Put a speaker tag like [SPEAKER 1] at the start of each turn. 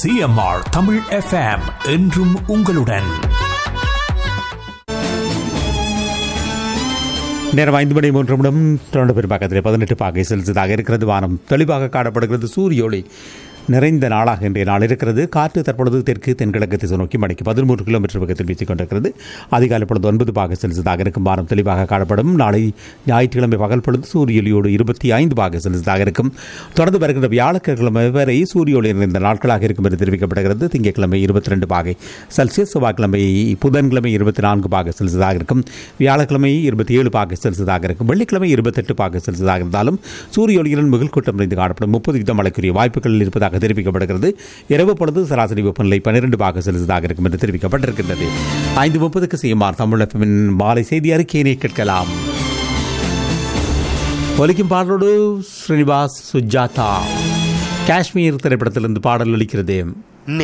[SPEAKER 1] CMR Tamil FM என்றும் உங்களுடன்
[SPEAKER 2] நேரம் ஐந்து மணி மூன்று நிமிடம் தொடர்ந்து பெரும்பாக்கத்தில் பதினெட்டு பாகை செலுத்ததாக இருக்கிறது வானம் தெளிவாக காணப்படுகிறது சூரிய ஒளி நிறைந்த நாளாக இன்றைய நாள் இருக்கிறது காற்று தற்பொழுது தெற்கு தென்கிழக்கு திசை நோக்கி மணிக்கு பதிமூன்று கிலோமீட்டர் வேகத்தில் வீசிக் கொண்டிருக்கிறது அதிகாலை பொழுது ஒன்பது பாக செலுத்ததாக இருக்கும் வானம் தெளிவாக காணப்படும் நாளை ஞாயிற்றுக்கிழமை பகல் பொழுது சூரிய ஒளியோடு இருபத்தி ஐந்து பாக செலுத்ததாக இருக்கும் தொடர்ந்து வருகின்ற வியாழக்கிழமை வரை சூரிய ஒளி நிறைந்த நாட்களாக இருக்கும் என்று தெரிவிக்கப்படுகிறது திங்கட்கிழமை இருபத்தி ரெண்டு பாகை செல்சியஸ் செவ்வாய்க்கிழமை புதன்கிழமை இருபத்தி நான்கு பாக செல்சியஸாக இருக்கும் வியாழக்கிழமை இருபத்தி ஏழு பாக செல்சியஸாக இருக்கும் வெள்ளிக்கிழமை இருபத்தெட்டு பாக செல்சியஸாக இருந்தாலும் சூரிய ஒளியுடன் மிகுல் கூட்டம் நிறைந்து காணப்படும் முப்பது வீதம் மழைக்குரிய வாய்ப்புகள் இருப்பதாக தெரிவிக்கப்படுகிறது இரவு பொழுது சராசரி வெப்பநிலை பன்னிரண்டு பாக செல்சியஸாக இருக்கும் என்று தெரிவிக்கப்பட்டிருக்கின்றது ஐந்து முப்பதுக்கு செய்யுமாறு தமிழப்பின் மாலை செய்தி அறிக்கையினை கேட்கலாம் ஒலிக்கும் பாடலோடு ஸ்ரீனிவாஸ் சுஜாதா காஷ்மீர் திரைப்படத்திலிருந்து பாடல் ஒலிக்கிறது